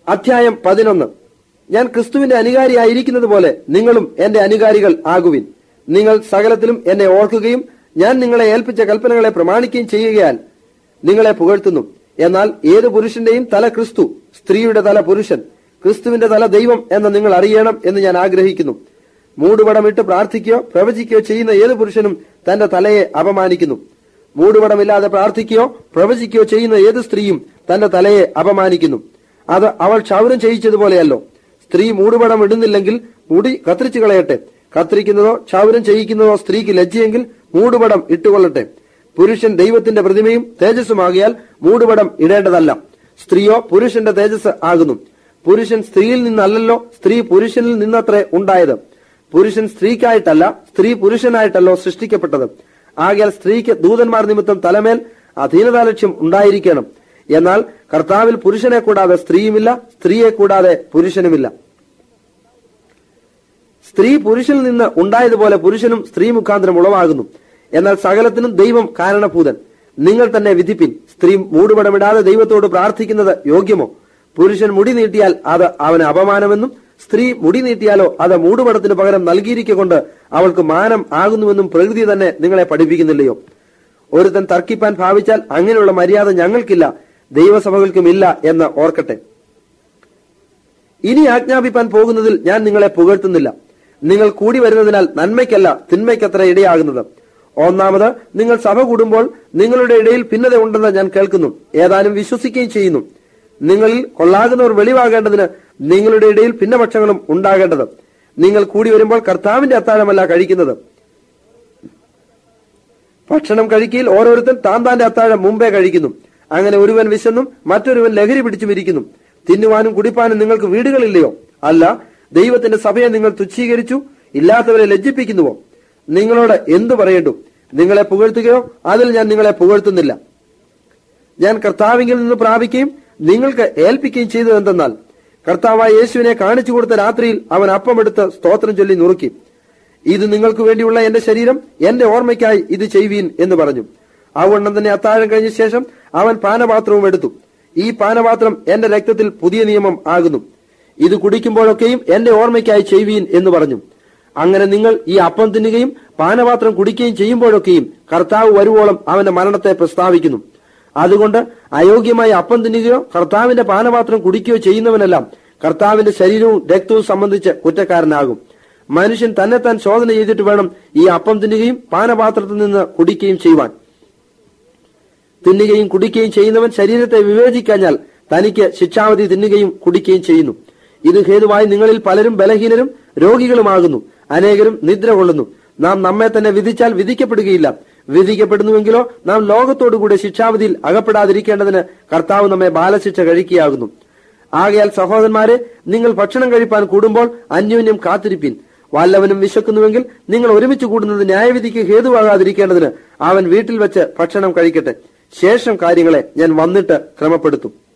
അധ്യായം പതിനൊന്ന് ഞാൻ ക്രിസ്തുവിന്റെ അനുകാരിയായിരിക്കുന്നത് പോലെ നിങ്ങളും എന്റെ അനുകാരികൾ ആകുവിൻ നിങ്ങൾ സകലത്തിലും എന്നെ ഓർക്കുകയും ഞാൻ നിങ്ങളെ ഏൽപ്പിച്ച കൽപ്പനകളെ പ്രമാണിക്കുകയും ചെയ്യുകയാൽ നിങ്ങളെ പുകഴ്ത്തുന്നു എന്നാൽ ഏത് പുരുഷന്റെയും തല ക്രിസ്തു സ്ത്രീയുടെ തല പുരുഷൻ ക്രിസ്തുവിന്റെ തല ദൈവം എന്ന് നിങ്ങൾ അറിയണം എന്ന് ഞാൻ ആഗ്രഹിക്കുന്നു മൂടുപടമിട്ട് പ്രാർത്ഥിക്കുകയോ പ്രവചിക്കുകയോ ചെയ്യുന്ന ഏത് പുരുഷനും തന്റെ തലയെ അപമാനിക്കുന്നു മൂടുപടമില്ലാതെ പ്രാർത്ഥിക്കുകയോ പ്രവചിക്കുകയോ ചെയ്യുന്ന ഏത് സ്ത്രീയും തന്റെ തലയെ അപമാനിക്കുന്നു അത് അവൾ ക്ഷൗരം ചെയ്യിച്ചതുപോലെയല്ലോ സ്ത്രീ മൂടുപടം ഇടുന്നില്ലെങ്കിൽ മുടി കത്തിരിച്ചു കളയട്ടെ കത്തിരിക്കുന്നതോ ക്ഷൗരം ചെയ്യിക്കുന്നതോ സ്ത്രീക്ക് ലജ്ജയെങ്കിൽ മൂടുപടം ഇട്ടുകൊള്ളട്ടെ പുരുഷൻ ദൈവത്തിന്റെ പ്രതിമയും തേജസ്സുമാകിയാൽ മൂടുപടം ഇടേണ്ടതല്ല സ്ത്രീയോ പുരുഷന്റെ തേജസ് ആകുന്നു പുരുഷൻ സ്ത്രീയിൽ നിന്നല്ലല്ലോ സ്ത്രീ പുരുഷനിൽ നിന്നത്രേ ഉണ്ടായത് പുരുഷൻ സ്ത്രീക്കായിട്ടല്ല സ്ത്രീ പുരുഷനായിട്ടല്ലോ സൃഷ്ടിക്കപ്പെട്ടത് ആകയാൽ സ്ത്രീക്ക് ദൂതന്മാർ നിമിത്തം തലമേൽ അധീനതാലക്ഷ്യം ഉണ്ടായിരിക്കണം എന്നാൽ കർത്താവിൽ പുരുഷനെ കൂടാതെ സ്ത്രീയുമില്ല സ്ത്രീയെ കൂടാതെ പുരുഷനുമില്ല സ്ത്രീ പുരുഷനിൽ നിന്ന് ഉണ്ടായതുപോലെ പുരുഷനും സ്ത്രീ മുഖാന്തരം ഉളവാകുന്നു എന്നാൽ സകലത്തിനും ദൈവം കാരണഭൂതൻ നിങ്ങൾ തന്നെ വിധിപ്പിൻ സ്ത്രീ മൂടുപടമിടാതെ ദൈവത്തോട് പ്രാർത്ഥിക്കുന്നത് യോഗ്യമോ പുരുഷൻ മുടി നീട്ടിയാൽ അത് അവന് അപമാനമെന്നും സ്ത്രീ മുടി നീട്ടിയാലോ അത് മൂടുപടത്തിന് പകരം നൽകിയിരിക്കൊണ്ട് അവൾക്ക് മാനം ആകുന്നുവെന്നും പ്രകൃതി തന്നെ നിങ്ങളെ പഠിപ്പിക്കുന്നില്ലയോ ഒരുത്തൻ തർക്കിപ്പാൻ ഭാവിച്ചാൽ അങ്ങനെയുള്ള മര്യാദ ഞങ്ങൾക്കില്ല ദൈവസഭകൾക്കുമില്ല എന്ന് ഓർക്കട്ടെ ഇനി ആജ്ഞാപിപ്പാൻ പോകുന്നതിൽ ഞാൻ നിങ്ങളെ പുകഴ്ത്തുന്നില്ല നിങ്ങൾ കൂടി വരുന്നതിനാൽ നന്മയ്ക്കല്ല തിന്മയ്ക്കത്ര ഇടയാകുന്നത് ഒന്നാമത് നിങ്ങൾ സഭ കൂടുമ്പോൾ നിങ്ങളുടെ ഇടയിൽ ഭിന്നത ഉണ്ടെന്ന് ഞാൻ കേൾക്കുന്നു ഏതാനും വിശ്വസിക്കുകയും ചെയ്യുന്നു നിങ്ങളിൽ കൊള്ളാകുന്നവർ വെളിവാകേണ്ടതിന് നിങ്ങളുടെ ഇടയിൽ ഭിന്നപക്ഷങ്ങളും ഉണ്ടാകേണ്ടത് നിങ്ങൾ കൂടി വരുമ്പോൾ കർത്താവിന്റെ അത്താഴമല്ല കഴിക്കുന്നത് ഭക്ഷണം കഴിക്കയിൽ ഓരോരുത്തൻ താൻ താന്റെ അത്താഴം മുമ്പേ കഴിക്കുന്നു അങ്ങനെ ഒരുവൻ വിശന്നും മറ്റൊരുവൻ ലഹരി പിടിച്ചും ഇരിക്കുന്നു തിന്നുവാനും കുടിപ്പാനും നിങ്ങൾക്ക് വീടുകളില്ലയോ അല്ല ദൈവത്തിന്റെ സഭയെ നിങ്ങൾ തുച്ഛീകരിച്ചു ഇല്ലാത്തവരെ ലജ്ജിപ്പിക്കുന്നുവോ നിങ്ങളോട് എന്തു പറയേണ്ടു നിങ്ങളെ പുകഴ്ത്തുകയോ അതിൽ ഞാൻ നിങ്ങളെ പുകഴ്ത്തുന്നില്ല ഞാൻ കർത്താവിങ്കിൽ നിന്ന് പ്രാപിക്കുകയും നിങ്ങൾക്ക് ഏൽപ്പിക്കുകയും ചെയ്തത് എന്തെന്നാൽ കർത്താവായ യേശുവിനെ കാണിച്ചു കൊടുത്ത രാത്രിയിൽ അവൻ അപ്പമെടുത്ത് സ്തോത്രം ചൊല്ലി നുറുക്കി ഇത് നിങ്ങൾക്ക് വേണ്ടിയുള്ള എന്റെ ശരീരം എന്റെ ഓർമ്മയ്ക്കായി ഇത് ചെയ്യുവീൻ എന്ന് പറഞ്ഞു അതുകൊണ്ടും തന്നെ അത്താഴം കഴിഞ്ഞ ശേഷം അവൻ പാനപാത്രവും എടുത്തു ഈ പാനപാത്രം എന്റെ രക്തത്തിൽ പുതിയ നിയമം ആകുന്നു ഇത് കുടിക്കുമ്പോഴൊക്കെയും എന്റെ ഓർമ്മയ്ക്കായി ചെയ്യുവീൻ എന്ന് പറഞ്ഞു അങ്ങനെ നിങ്ങൾ ഈ അപ്പം തിന്നുകയും പാനപാത്രം കുടിക്കുകയും ചെയ്യുമ്പോഴൊക്കെയും കർത്താവ് വരുവോളം അവന്റെ മരണത്തെ പ്രസ്താവിക്കുന്നു അതുകൊണ്ട് അയോഗ്യമായി അപ്പം തിന്നുകയോ കർത്താവിന്റെ പാനപാത്രം കുടിക്കുകയോ ചെയ്യുന്നവനെല്ലാം കർത്താവിന്റെ ശരീരവും രക്തവും സംബന്ധിച്ച് കുറ്റക്കാരനാകും മനുഷ്യൻ തന്നെ താൻ ശോധന ചെയ്തിട്ട് വേണം ഈ അപ്പം തിന്നുകയും പാനപാത്രത്തിൽ നിന്ന് കുടിക്കുകയും ചെയ്യുവാൻ തിന്നുകയും കുടിക്കുകയും ചെയ്യുന്നവൻ ശരീരത്തെ വിവേചിക്കഴിഞ്ഞാൽ തനിക്ക് ശിക്ഷാവധി തിന്നുകയും കുടിക്കുകയും ചെയ്യുന്നു ഇത് ഹേതുവായി നിങ്ങളിൽ പലരും ബലഹീനരും രോഗികളുമാകുന്നു അനേകരും നിദ്ര കൊള്ളുന്നു നാം നമ്മെ തന്നെ വിധിച്ചാൽ വിധിക്കപ്പെടുകയില്ല വിധിക്കപ്പെടുന്നുവെങ്കിലോ നാം ലോകത്തോടുകൂടെ ശിക്ഷാവധിയിൽ അകപ്പെടാതിരിക്കേണ്ടതിന് കർത്താവ് നമ്മെ ബാലശിക്ഷ കഴിക്കുകയാകുന്നു ആകയാൽ സഹോദരന്മാരെ നിങ്ങൾ ഭക്ഷണം കഴിപ്പാൻ കൂടുമ്പോൾ അന്യോന്യം കാത്തിരിപ്പിൻ വല്ലവനും വിശക്കുന്നുവെങ്കിൽ നിങ്ങൾ ഒരുമിച്ച് കൂടുന്നത് ന്യായവിധിക്ക് ഹേതുവാകാതിരിക്കേണ്ടതിന് അവൻ വീട്ടിൽ വെച്ച് ഭക്ഷണം കഴിക്കട്ടെ ശേഷം കാര്യങ്ങളെ ഞാൻ വന്നിട്ട് ക്രമപ്പെടുത്തും